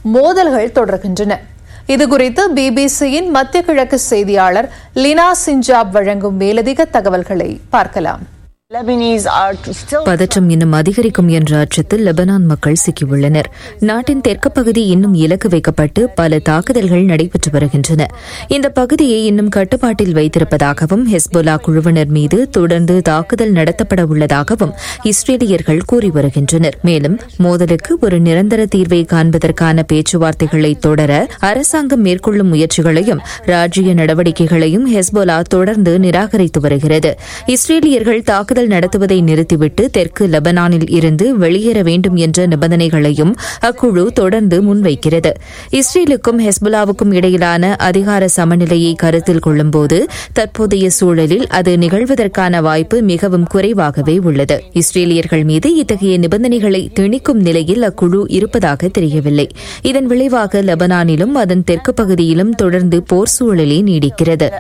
மோதல்கள் தொடர்கின்றன இதுகுறித்து பிபிசியின் மத்திய கிழக்கு செய்தியாளர் லினா சிஞ்சாப் வழங்கும் மேலதிக தகவல்களை பார்க்கலாம் பதற்றம் இன்னும் அதிகரிக்கும் என்ற அச்சத்தில் லெபனான் மக்கள் சிக்கியுள்ளனர் நாட்டின் தெற்கு பகுதி இன்னும் இலக்கு வைக்கப்பட்டு பல தாக்குதல்கள் நடைபெற்று வருகின்றன இந்த பகுதியை இன்னும் கட்டுப்பாட்டில் வைத்திருப்பதாகவும் ஹெஸ்போலா குழுவினர் மீது தொடர்ந்து தாக்குதல் நடத்தப்பட உள்ளதாகவும் இஸ்ரேலியர்கள் கூறி வருகின்றனர் மேலும் மோதலுக்கு ஒரு நிரந்தர தீர்வை காண்பதற்கான பேச்சுவார்த்தைகளை தொடர அரசாங்கம் மேற்கொள்ளும் முயற்சிகளையும் ராஜ்ய நடவடிக்கைகளையும் ஹெஸ்போலா தொடர்ந்து நிராகரித்து வருகிறது இஸ்ரேலியர்கள் தாக்குதல் தாக்குதல் நடத்துவதை நிறுத்திவிட்டு தெற்கு லெபனானில் இருந்து வெளியேற வேண்டும் என்ற நிபந்தனைகளையும் அக்குழு தொடர்ந்து முன்வைக்கிறது இஸ்ரேலுக்கும் ஹெஸ்புல்லாவுக்கும் இடையிலான அதிகார சமநிலையை கருத்தில் கொள்ளும்போது தற்போதைய சூழலில் அது நிகழ்வதற்கான வாய்ப்பு மிகவும் குறைவாகவே உள்ளது இஸ்ரேலியர்கள் மீது இத்தகைய நிபந்தனைகளை திணிக்கும் நிலையில் அக்குழு இருப்பதாக தெரியவில்லை இதன் விளைவாக லெபனானிலும் அதன் தெற்கு பகுதியிலும் தொடர்ந்து போர் சூழலே நீடிக்கிறது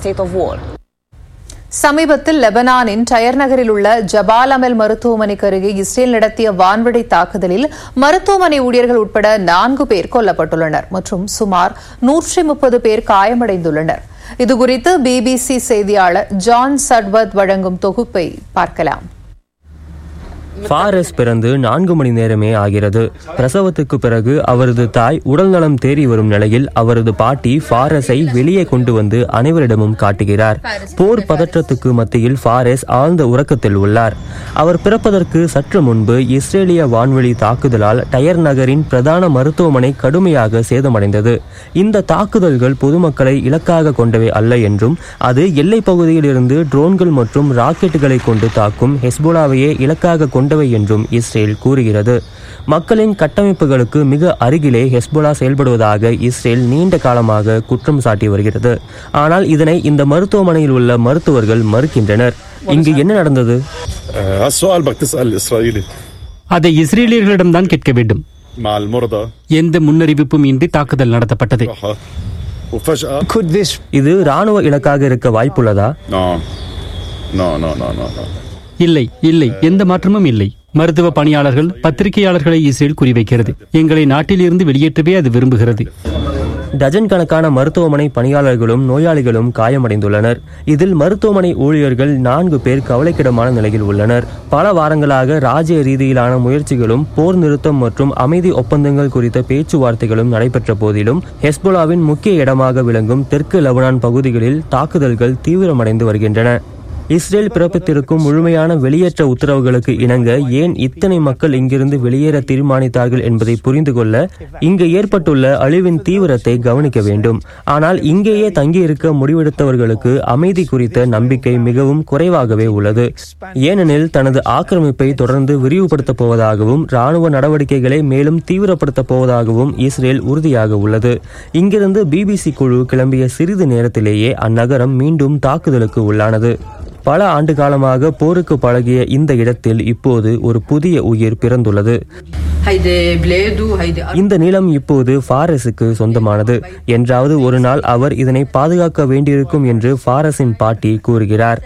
சமீபத்தில் லெபனானின் டயர் நகரில் உள்ள ஜபால் அமல் மருத்துவமனைக்கு அருகே இஸ்ரேல் நடத்திய வான்வழி தாக்குதலில் மருத்துவமனை ஊழியர்கள் உட்பட நான்கு பேர் கொல்லப்பட்டுள்ளனர் மற்றும் சுமார் நூற்றி முப்பது பேர் காயமடைந்துள்ளனர் இதுகுறித்து பிபிசி செய்தியாளர் ஜான் சட்வத் வழங்கும் தொகுப்பை பார்க்கலாம் ஃபாரஸ் பிறந்து நான்கு மணி நேரமே ஆகிறது பிரசவத்துக்கு பிறகு அவரது தாய் உடல்நலம் தேறி வரும் நிலையில் அவரது பாட்டி ஃபாரஸை வெளியே கொண்டு வந்து அனைவரிடமும் காட்டுகிறார் போர் பதற்றத்துக்கு மத்தியில் ஃபாரஸ் ஆழ்ந்த உறக்கத்தில் உள்ளார் அவர் பிறப்பதற்கு சற்று முன்பு இஸ்ரேலிய வான்வழி தாக்குதலால் டயர் நகரின் பிரதான மருத்துவமனை கடுமையாக சேதமடைந்தது இந்த தாக்குதல்கள் பொதுமக்களை இலக்காக கொண்டவை அல்ல என்றும் அது எல்லைப் பகுதியில் இருந்து ட்ரோன்கள் மற்றும் ராக்கெட்டுகளை கொண்டு தாக்கும் ஹெஸ்போலாவையே இலக்காக கொண்டவை என்றும் இஸ்ரேல் கூறுகிறது மக்களின் கட்டமைப்புகளுக்கு மிக அருகிலே ஹெஸ்போலா செயல்படுவதாக இஸ்ரேல் நீண்ட காலமாக குற்றம் சாட்டி வருகிறது ஆனால் இதனை இந்த மருத்துவமனையில் உள்ள மருத்துவர்கள் மறுக்கின்றனர் இங்கு என்ன நடந்தது السؤال بدك تسال الاسرائيلي அதை இஸ்ரேலியர்களிடம்தான் கேட்க வேண்டும் مع المرضى எந்த முன்னறிவிப்பும் இன்றி தாக்குதல் நடத்தப்பட்டது راحة وفجاه இது ராணுவ இலக்காக இருக்க வாய்ப்புள்ளதா نو نو نو نو نو نو இல்லை இல்லை எந்த மாற்றமும் இல்லை மருத்துவ பணியாளர்கள் பத்திரிகையாளர்களை இஸ்ரேல் குறிவைக்கிறது எங்களை நாட்டிலிருந்து வெளியேற்றவே அது விரும்புகிறது டஜன் கணக்கான மருத்துவமனை பணியாளர்களும் நோயாளிகளும் காயமடைந்துள்ளனர் இதில் மருத்துவமனை ஊழியர்கள் நான்கு பேர் கவலைக்கிடமான நிலையில் உள்ளனர் பல வாரங்களாக ராஜ்ய ரீதியிலான முயற்சிகளும் போர் நிறுத்தம் மற்றும் அமைதி ஒப்பந்தங்கள் குறித்த பேச்சுவார்த்தைகளும் நடைபெற்ற போதிலும் ஹெஸ்போலாவின் முக்கிய இடமாக விளங்கும் தெற்கு லெபனான் பகுதிகளில் தாக்குதல்கள் தீவிரமடைந்து வருகின்றன இஸ்ரேல் பிறப்பித்திருக்கும் முழுமையான வெளியேற்ற உத்தரவுகளுக்கு இணங்க ஏன் இத்தனை மக்கள் இங்கிருந்து வெளியேற தீர்மானித்தார்கள் என்பதை புரிந்து கொள்ள இங்கு ஏற்பட்டுள்ள அழிவின் தீவிரத்தை கவனிக்க வேண்டும் ஆனால் இங்கேயே தங்கியிருக்க முடிவெடுத்தவர்களுக்கு அமைதி குறித்த நம்பிக்கை மிகவும் குறைவாகவே உள்ளது ஏனெனில் தனது ஆக்கிரமிப்பை தொடர்ந்து விரிவுபடுத்தப் போவதாகவும் ராணுவ நடவடிக்கைகளை மேலும் தீவிரப்படுத்தப் போவதாகவும் இஸ்ரேல் உறுதியாக உள்ளது இங்கிருந்து பிபிசி குழு கிளம்பிய சிறிது நேரத்திலேயே அந்நகரம் மீண்டும் தாக்குதலுக்கு உள்ளானது பல ஆண்டு காலமாக போருக்கு பழகிய இந்த இடத்தில் இப்போது ஒரு புதிய உயிர் பிறந்துள்ளது இந்த நிலம் இப்போது ஃபாரஸுக்கு சொந்தமானது என்றாவது ஒரு நாள் அவர் இதனை பாதுகாக்க வேண்டியிருக்கும் என்று ஃபாரஸின் பாட்டி கூறுகிறார்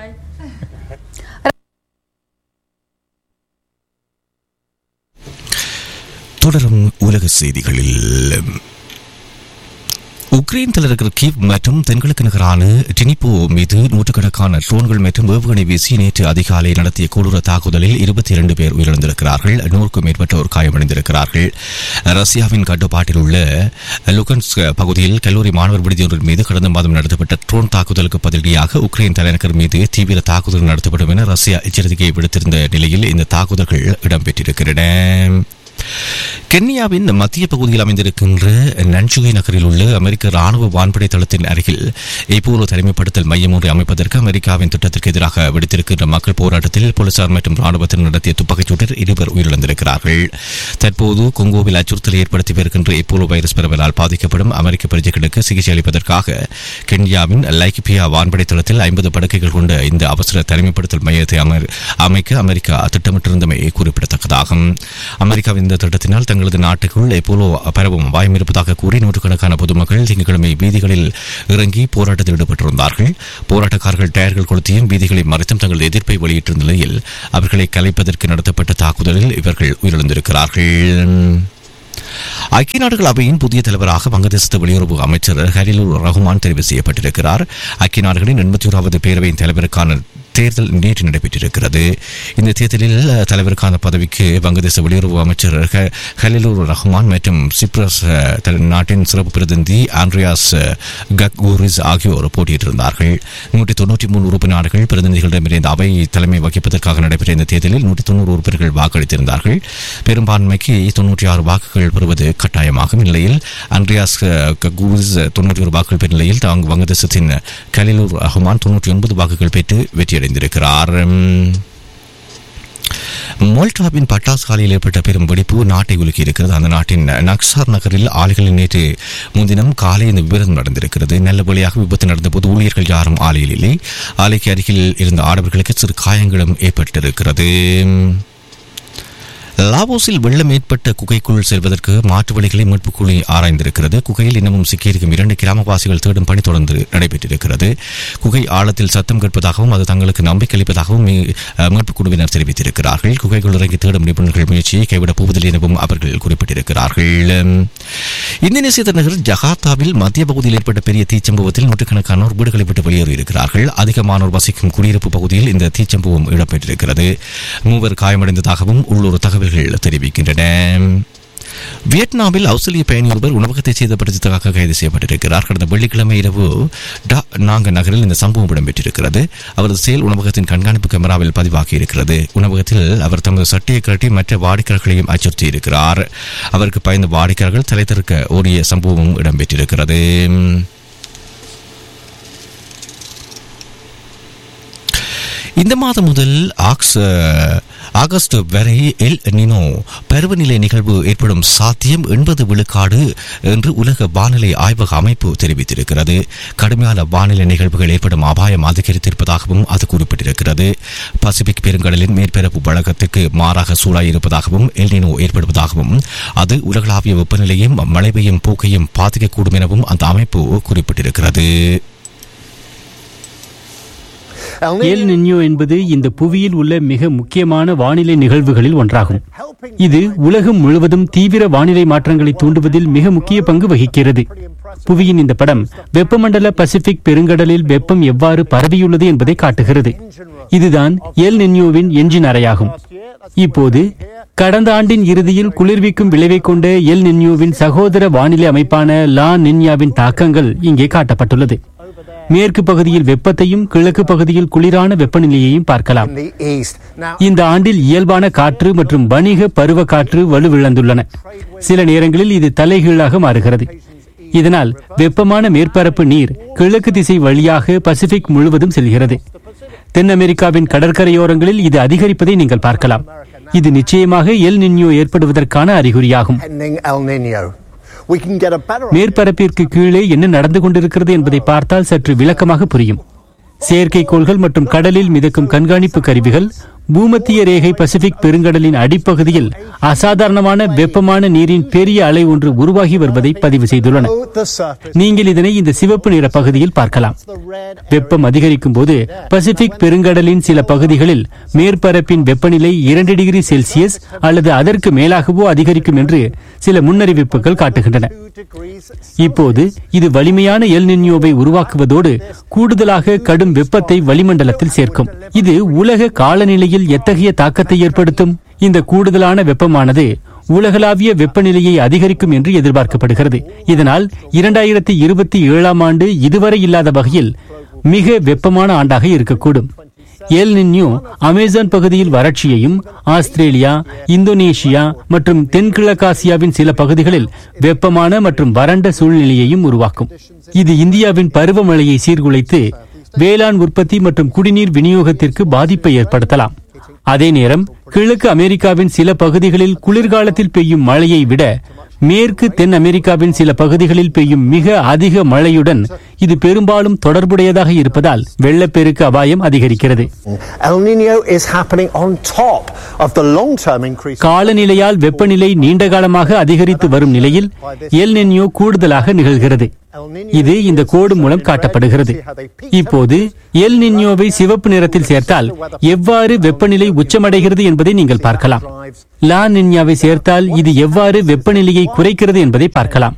தொடரும் உலக செய்திகளில் உக்ரைன் தலைநகர் கீவ் மற்றும் தென்கிழக்கு நகரான டினிப்போ மீது நூற்றுக்கணக்கான ட்ரோன்கள் மற்றும் ஏவுகணை வீசி நேற்று அதிகாலை நடத்திய கொடூர தாக்குதலில் இருபத்தி இரண்டு பேர் உயிரிழந்திருக்கிறார்கள் நூறுக்கும் மேற்பட்டோர் காயமடைந்திருக்கிறார்கள் ரஷ்யாவின் கட்டுப்பாட்டில் உள்ள லுகன்ஸ்க் பகுதியில் கல்லூரி மாணவர் விடுதி ஒன்றின் மீது கடந்த மாதம் நடத்தப்பட்ட ட்ரோன் தாக்குதலுக்கு பதிலடியாக உக்ரைன் தலைநகர் மீது தீவிர தாக்குதல் நடத்தப்படும் என ரஷ்யா எச்சரிக்கை விடுத்திருந்த நிலையில் இந்த தாக்குதல்கள் இடம்பெற்றிருக்கின்றன கென்யாவின் மத்திய பகுதியில் அமைந்திருக்கின்ற நன்சுகை நகரில் உள்ள அமெரிக்க ராணுவ வான்படை தளத்தின் அருகில் இப்போது தனிமைப்படுத்தல் மையம் ஒன்றை அமைப்பதற்கு அமெரிக்காவின் திட்டத்திற்கு எதிராக வெடித்திருக்கின்ற மக்கள் போராட்டத்தில் போலீசார் மற்றும் ராணுவத்தினர் நடத்திய துப்பாக்கிச்சூட்டில் இருவர் உயிரிழந்திருக்கிறார்கள் தற்போது கொங்கோவில் அச்சுறுத்தலை ஏற்படுத்தி வருகின்ற இப்போலோ வைரஸ் பரவலால் பாதிக்கப்படும் அமெரிக்க பிரஜைகளுக்கு சிகிச்சை அளிப்பதற்காக கென்யாவின் லைக்கிபியா வான்படை தளத்தில் ஐம்பது படுக்கைகள் கொண்ட இந்த அவசர தனிமைப்படுத்தல் மையத்தை அமைக்க அமெரிக்கா திட்டமிட்டிருந்தமை குறிப்பிடத்தக்கதாகும் அமெரிக்காவின் இந்த திட்டத்தினால் தங்களது நாட்டுக்குள் எப்போலோ பரவும் அபாயம் இருப்பதாக கூறி நூற்றுக்கணக்கான பொதுமக்கள் திங்கட்கிழமை வீதிகளில் இறங்கி போராட்டத்தில் ஈடுபட்டிருந்தார்கள் போராட்டக்காரர்கள் டயர்கள் கொளுத்தியும் வீதிகளை மறைத்தும் தங்களது எதிர்ப்பை வெளியிட்டிருந்த நிலையில் அவர்களை கலைப்பதற்கு நடத்தப்பட்ட தாக்குதலில் இவர்கள் உயிரிழந்திருக்கிறார்கள் ஐக்கிய நாடுகள் அவையின் புதிய தலைவராக வங்கதேசத்து வெளியுறவு அமைச்சர் ஹரிலுர் ரஹ்மான் தெரிவு செய்யப்பட்டிருக்கிறார் ஐக்கிய நாடுகளின் எண்பத்தி ஓராவது பேரவையின் தலைவருக்கான தேர்தல் நேற்று நடைபெற்றிருக்கிறது இந்த தேர்தலில் தலைவருக்கான பதவிக்கு வங்கதேச வெளியுறவு அமைச்சர் ஹ- ஹலிலுர் ரஹ்மான் மற்றும் சிப்ரஸ் அஹ், தல- நாட்டின் சிறப்பு பிரதிநிதி ஆண்ட்ரியாஸ் கக்கூரிஸ் ஆகியோர் போட்டியிட்டிருந்தார்கள் நூற்றி தொன்னூற்றி மூணு உறுப்பினர்கள் பிரதிநிதிகளிடமிருந்து அவை தலைமை வகிப்பதற்காக நடைபெற்ற இந்த தேர்தலில் நூற்றி தொண்ணூறு உறுப்பினர்கள் வாக்களித்திருந்தார்கள் பெரும்பான்மைக்கு தொன்னூற்றி ஆறு வாக்குகள் பெறுவது கட்டாயமாகும் இந்நிலையில் அண்ட்ரியாஸ் ககூரிஸ் தொன்னூற்றி ஒரு வாக்குகள் பெறும் நிலையில் தாங்க வங்கதேசத்தின் கலிலூர் ரஹ்மான் தொன்னூற்றி ஒன்பது வாக்குகள் பெற்று வெற்றியடைந்திருக்கிறார் உம், மோல்டாவின் பட்டாசு ஆலையில் ஏற்பட்ட பெரும் வெடிப்பு நாட்டை உலுக்கி இருக்கிறது அந்த நாட்டின் நக்சார் நகரில் ஆலைகளில் நேற்று முன்தினம் காலை இந்த விபரம் நடந்திருக்கிறது நல்ல வழியாக விபத்து நடந்தபோது ஊழியர்கள் யாரும் ஆலையில் இல்லை ஆலைக்கு அருகில் இருந்த ஆடவர்களுக்கு சிறு காயங்களும் ஏற்பட்டிருக்கிறது லாவோஸில் வெள்ளம் ஏற்பட்ட குகைக்குள் செல்வதற்கு மாற்று வழிகளை மீட்பு குழு ஆராய்ந்திருக்கிறது குகையில் இன்னமும் சிக்கியிருக்கும் இரண்டு கிராமவாசிகள் தேடும் பணி தொடர்ந்து நடைபெற்றிருக்கிறது குகை ஆழத்தில் சத்தம் கேட்பதாகவும் அது தங்களுக்கு நம்பிக்கை அளிப்பதாகவும் மீ- அஹ், மீட்புக் குழுவினர் தெரிவித்திருக்கிறார்கள் குகைக்குள் இறங்கி தேடும் நிபுணர்கள் முயற்சியை கைவிடப் போவதில்லை எனவும் அவர்கள் குறிப்பிட்டிருக்கிறார்கள் இந்தோனேசிய தலைநகர் ஜகார்த்தாவில் மத்திய பகுதியில் ஏற்பட்ட பெரிய தீச்சம்பவத்தில் நூற்றுக்கணக்கானோர் வீடுகளை விட்டு வெளியேறியிருக்கிறார்கள் அதிகமானோர் வசிக்கும் குடியிருப்பு பகுதியில் இந்த தீச்சம்பவம் இடம்பெற்றிருக்கிறது மூவர் காயமடைந்ததாகவும் உள்ளூர் தகவல்கள் தெரிவிக்கின்றன வியட்நாமில் ஆஸ்திரேலிய பயணி ஒருவர் உணவகத்தை சேதப்படுத்தியதாக கைது செய்யப்பட்டிருக்கிறார் கடந்த வெள்ளிக்கிழமை இரவு டா நாங்க நகரில் இந்த சம்பவம் இடம்பெற்றிருக்கிறது அவரது செயல் உணவகத்தின் கண்காணிப்பு கேமராவில் பதிவாகி இருக்கிறது உணவகத்தில் அவர் தமது சட்டையை கட்டி மற்ற வாடிக்கையாளர்களையும் அச்சுறுத்தி இருக்கிறார் அவருக்கு பயந்த வாடிக்கையாளர்கள் தலை திறக்க ஓடிய சம்பவமும் இடம்பெற்றிருக்கிறது இந்த மாதம் முதல் ஆக்ஸ் ஆகஸ்ட் வரை எல் நினோ பருவநிலை நிகழ்வு ஏற்படும் சாத்தியம் எண்பது விழுக்காடு என்று உலக வானிலை ஆய்வக அமைப்பு தெரிவித்திருக்கிறது கடுமையான வானிலை நிகழ்வுகள் ஏற்படும் அபாயம் அதிகரித்திருப்பதாகவும் அது குறிப்பிட்டிருக்கிறது பசிபிக் பெருங்கடலின் மேற்பரப்பு வழக்கத்திற்கு மாறாக சூழாயிருப்பதாகவும் எல் நினோ ஏற்படுவதாகவும் அது உலகளாவிய வெப்பநிலையும் மழை பெய்யும் போக்கையும் பாதிக்கக்கூடும் எனவும் அந்த அமைப்பு குறிப்பிட்டிருக்கிறது எல் நின்யோ என்பது இந்த புவியில் உள்ள மிக முக்கியமான வானிலை நிகழ்வுகளில் ஒன்றாகும் இது உலகம் முழுவதும் தீவிர வானிலை மாற்றங்களை தூண்டுவதில் மிக முக்கிய பங்கு வகிக்கிறது புவியின் இந்த படம் வெப்பமண்டல பசிபிக் பெருங்கடலில் வெப்பம் எவ்வாறு பரவியுள்ளது என்பதை காட்டுகிறது இதுதான் எல் நின்யோவின் என்ஜின் அறையாகும் இப்போது கடந்த ஆண்டின் இறுதியில் குளிர்விக்கும் விளைவை கொண்ட எல் நின்யோவின் சகோதர வானிலை அமைப்பான லா நின்யாவின் தாக்கங்கள் இங்கே காட்டப்பட்டுள்ளது மேற்கு பகுதியில் வெப்பத்தையும் கிழக்கு பகுதியில் குளிரான வெப்பநிலையையும் பார்க்கலாம் in the east. Now, இந்த ஆண்டில் இயல்பான காற்று மற்றும் வணிக பருவ காற்று வலுவிழந்துள்ளன சில நேரங்களில் இது தலைகீழாக மாறுகிறது இதனால் வெப்பமான மேற்பரப்பு நீர் கிழக்கு திசை வழியாக பசிபிக் முழுவதும் செல்கிறது தென் அமெரிக்காவின் கடற்கரையோரங்களில் இது அதிகரிப்பதை நீங்கள் பார்க்கலாம் இது நிச்சயமாக எல் நின்யோ ஏற்படுவதற்கான அறிகுறியாகும் pending El Nino. We can get a better மேற்பரப்பிற்கு கீழே என்ன நடந்து கொண்டிருக்கிறது என்பதை பார்த்தால் சற்று விளக்கமாக புரியும் செயற்கைக்கோள்கள் மற்றும் கடலில் மிதக்கும் கண்காணிப்பு கருவிகள் பூமத்திய ரேகை பசிபிக் பெருங்கடலின் அடிப்பகுதியில் அசாதாரணமான வெப்பமான நீரின் பெரிய அலை ஒன்று உருவாகி வருவதை பதிவு செய்துள்ளன below the surface. நீங்கள் இதனை இந்த சிவப்பு நிற பகுதியில் பார்க்கலாம் The red வெப்பம் அதிகரிக்கும் போது பசிபிக் பெருங்கடலின் சில பகுதிகளில் மேற்பரப்பின் வெப்பநிலை இரண்டு டிகிரி செல்சியஸ் அல்லது அதற்கு மேலாகவோ அதிகரிக்கும் என்று சில முன்னறிவிப்புகள் காட்டுகின்றன degrees. இப்போது இது வலிமையான எல் நின்யோவை உருவாக்குவதோடு கூடுதலாக கடும் வெப்பத்தை வளிமண்டலத்தில் சேர்க்கும் இது உலக காலநிலையில் எத்தகைய தாக்கத்தை ஏற்படுத்தும் இந்த கூடுதலான வெப்பமானது உலகளாவிய வெப்பநிலையை அதிகரிக்கும் என்று எதிர்பார்க்கப்படுகிறது இதனால் இரண்டாயிரத்தி இருபத்தி ஏழாம் ஆண்டு இதுவரை இல்லாத வகையில் மிக வெப்பமான ஆண்டாக இருக்கக்கூடும் எல் நின்யோ அமேசான் பகுதியில் வறட்சியையும் ஆஸ்திரேலியா இந்தோனேஷியா மற்றும் தென்கிழக்காசியாவின் சில பகுதிகளில் வெப்பமான மற்றும் வறண்ட சூழ்நிலையையும் உருவாக்கும் இது இந்தியாவின் பருவமழையை சீர்குலைத்து வேளாண் உற்பத்தி மற்றும் குடிநீர் விநியோகத்திற்கு பாதிப்பை ஏற்படுத்தலாம் அதே நேரம் கிழக்கு அமெரிக்காவின் சில பகுதிகளில் குளிர்காலத்தில் பெய்யும் மழையை விட மேற்கு தென் அமெரிக்காவின் சில பகுதிகளில் பெய்யும் மிக அதிக மழையுடன் இது பெரும்பாலும் தொடர்புடையதாக இருப்பதால் வெள்ளப்பெருக்கு அபாயம் அதிகரிக்கிறது El Nino is happening on top of the long-term increase. காலநிலையால் வெப்பநிலை நீண்ட காலமாக அதிகரித்து வரும் நிலையில் எல் நின்யோ கூடுதலாக நிகழ்கிறது இது இந்த கோடு மூலம் காட்டப்படுகிறது இப்போது எல் நின்யோவை சிவப்பு நிறத்தில் சேர்த்தால் எவ்வாறு வெப்பநிலை உச்சமடைகிறது என்பதை நீங்கள் பார்க்கலாம் லா நின்யாவை சேர்த்தால் இது எவ்வாறு வெப்பநிலையை குறைக்கிறது என்பதை பார்க்கலாம்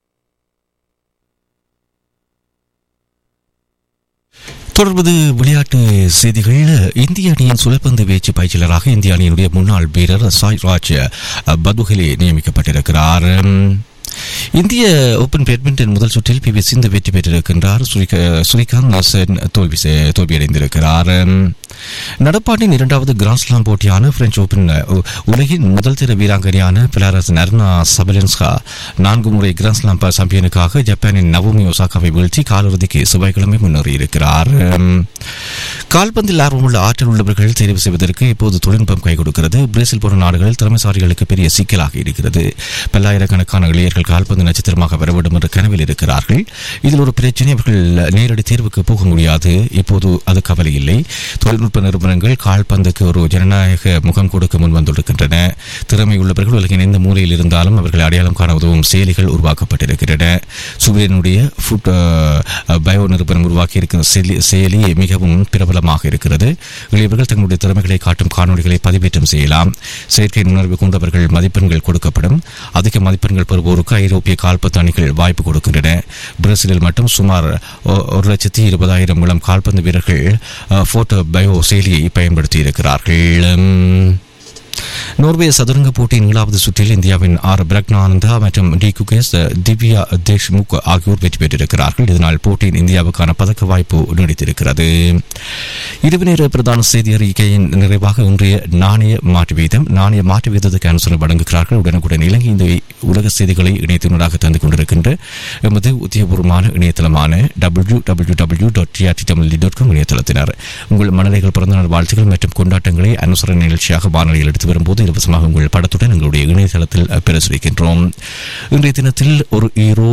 தொடர்வது விளையாட்டு செய்திகள் இந்திய அணியின் சுழற்பந்து வீச்சு பயிற்சியாளராக இந்திய அணியினுடைய முன்னாள் வீரர் சாய் ராஜ் பதுகலி நியமிக்கப்பட்டிருக்கிறார் இந்திய ஓபன் பேட்மிண்டன் முதல் சுற்றில் பி வி சிந்து வெற்றி பெற்றிருக்கின்றார் சுரிக- சுரிகாந்த் நாசன் தோல்வி செ- தோல்வியடைந்திருக்கிறார் நடப்பாட்டின் இரண்டாவது கிராண்ட்ஸ்லாம் போட்டியான பிரெஞ்சு ஓபன் உ- உலகின் முதல் திற வீராங்கனையான பிலாரஸ் நர்னா சபலென்ஸ்கா நான்கு முறை கிராண்ட்ஸ்லாம் சாம்பியனுக்காக ஜப்பானின் நவோமி ஒசாகாவை வீழ்த்தி காலிறுதிக்கு செவ்வாய்க்கிழமை முன்னேறியிருக்கிறார் கால்பந்தில் ஆர்வமுள்ள ஆற்றல் உள்ளவர்கள் தேர்வு செய்வதற்கு இப்போது தொழில்நுட்பம் கை கொடுக்கிறது பிரேசில் போன்ற நாடுகளில் திறமைசாரிகளுக்கு பெரிய சிக்கலாக இருக்கிறது பல்லாயிரக்கணக்கான இளைஞர்கள் கால்பந்து நட்சத்திரமாக வர வேண்டும் என்ற கனவில் இருக்கிறார்கள் இதில் ஒரு பிரச்சனை அவர்கள் நேரடி தேர்வுக்கு போக முடியாது இப்போது அது கவலை இல்லை தொழில்நுட்ப நிறுவனங்கள் கால்பந்துக்கு ஒரு ஜனநாயக முகம் கொடுக்க முன் வந்துள்ளன திறமை உள்ளவர்கள் உலகின் எந்த மூலையில் இருந்தாலும் அவர்களை அடையாளம் காண உதவும் செயலிகள் உருவாக்கப்பட்டிருக்கின்றன சுவீடனுடைய ஃபுட் பயோ நிறுவனம் உருவாக்கி இருக்கிற செயலி- செயலி மிகவும் பிரபலமாக இருக்கிறது இளையவர்கள் தங்களுடைய திறமைகளை காட்டும் காணொளிகளை பதிவேற்றம் செய்யலாம் செயற்கை நுணர்வு கொண்டவர்கள் மதிப்பெண்கள் கொடுக்கப்படும் அதிக மதிப்பெண்கள் பெறுவோருக்கு ஐரோப்பிய கால்பந்து அணிகள் வாய்ப்பு கொடுக்கின்றன பிரேசிலில் மட்டும் சுமார் ஒ- ஒரு லட்சத்தி இருபதாயிரம் இளம் கால்பந்து வீரர்கள் அஹ், போட்டோ பயோ செயலியை பயன்படுத்தி இருக்கிறார்கள் உம், நோர்வே சதுரங்க போட்டியின் ஏழாவது சுற்றில் இந்தியாவின் ஆர் பிரக்னானந்தா மற்றும் டி குகேஸ் திவ்யா தேஷ்முக் ஆகியோர் வெற்றி பெற்றிருக்கிறார்கள் இதனால் போட்டியின் இந்தியாவுக்கான பதக்க வாய்ப்பு நீடித்திருக்கிறது இரவு நேர பிரதான செய்தி அறிக்கையின் நிறைவாக இன்றைய நாணய மாற்று வீதம் நாணய மாற்று வீதத்துக்கு அனுசரணை வழங்குகிறார்கள் உடனுக்குடன் இலங்கை இந்த உலக செய்திகளை இணையத்தினராக தந்து கொண்டிருக்கின்ற எமது உத்தியபூர்வமான இணையதளமான W W W dot TRT Tamil dot com இணையதளத்தினர் உங்கள் மனதைகள் பிறந்தநாள் வாழ்த்துக்கள் மற்றும் கொண்டாட்டங்களை அனுசரணை நிகழ்ச்சியாக வானொலியில் எடுத்து வரும்போது இலவசமாக உங்கள் படத்துடன் எங்களுடைய இணையதளத்தில் பிரசுரிக்கின்றோம் இன்றைய தினத்தில் ஒரு ஈரோ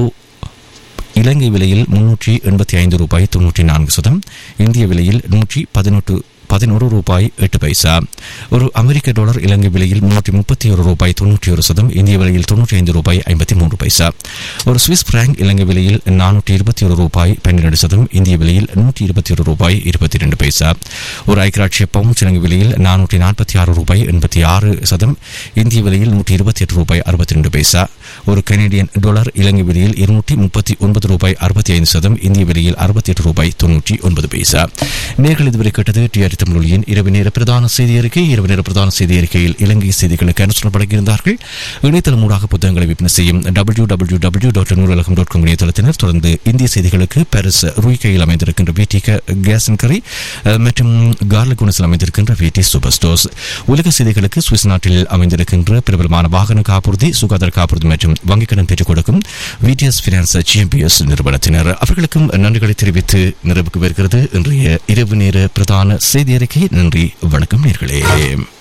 இலங்கை விலையில் முன்னூற்றி எண்பத்தி ஐந்து ரூபாய் தொன்னூற்றி நான்கு சதம் இந்திய விலையில் நூற்றி பதினெட்டு பதினோரு ரூபாய் எட்டு பைசா ஒரு அமெரிக்க டாலர் இலங்கை விலையில் முன்னூற்றி முப்பத்தி ஒரு ரூபாய் தொன்னூற்றி ஒரு சதம் இந்திய விலையில் தொன்னூற்றி ஐந்து ரூபாய் ஐம்பத்தி மூன்று பைசா ஒரு சுவிஸ் பிராங்க் இலங்கை விலையில் நானூற்றி இருபத்தி ஒரு ரூபாய் பன்னிரண்டு சதம் இந்திய விலையில் நூற்றி இருபத்தி ஒரு ரூபாய் இருபத்தி ரெண்டு பைசா ஒரு ஐக்கிராட்சிய பவுண்ட் இலங்கை விலையில் நானூற்றி நாற்பத்தி ஆறு ரூபாய் எண்பத்தி ஆறு சதம் இந்திய விலையில் நூற்றி இருபத்தி எட்டு ரூபாய் அறுபத்தி ரெண்டு பைசா ஒரு கனேடியன் டாலர் இலங்கை விலையில் இருநூற்றி முப்பத்தி ஒன்பது ரூபாய் அறுபத்தி ஐந்து சதம் இந்திய விலையில் அறுபத்தி எட்டு ரூபாய் தொன்னூற்றி ஒன்பது பைசா நேர்கள் இதுவரை கேட்டது டிஆர் தமிழொலியின் இரவு நேர பிரதான செய்தி அறிக்கை இரவு நேர பிரதான செய்தி அறிக்கையில் இலங்கை செய்திகளுக்கு அனுசரணை வழங்கியிருந்தார்கள் இணையதளம் ஊடாக புத்தகங்களை விற்பனை செய்யும் W W W dot Noolagam dot com இணையதளத்தினர் தொடர்ந்து இந்திய செய்திகளுக்கு பாரிஸ் ரூய்கையில் அமைந்திருக்கின்ற விடி கேஸ் அண்ட் கரி அஹ், மற்றும் கார்லிக் குணசில் அமைந்திருக்கின்ற விடி சூப்பர் ஸ்டோர்ஸ் உலக செய்திகளுக்கு சுவிஸ் நாட்டில் அமைந்திருக்கின்ற பிரபலமான வாகன காப்புறுதி சுகாதார காப்புறுதி மற்றும் வங்கிக் கடன் பெற்றுக் கொடுக்கும் விடிஎஸ் பினான்ஸ் ஜிஎம்பிஎஸ் நிறுவனத்தினர் அவர்களுக்கும் நன்றிகளை தெரிவித்து நிறைவுக்கு வருகிறது இன்றைய இரவு நேர பிரதான செய்தி அறிக்கை நன்றி வணக்கம் நேர்களே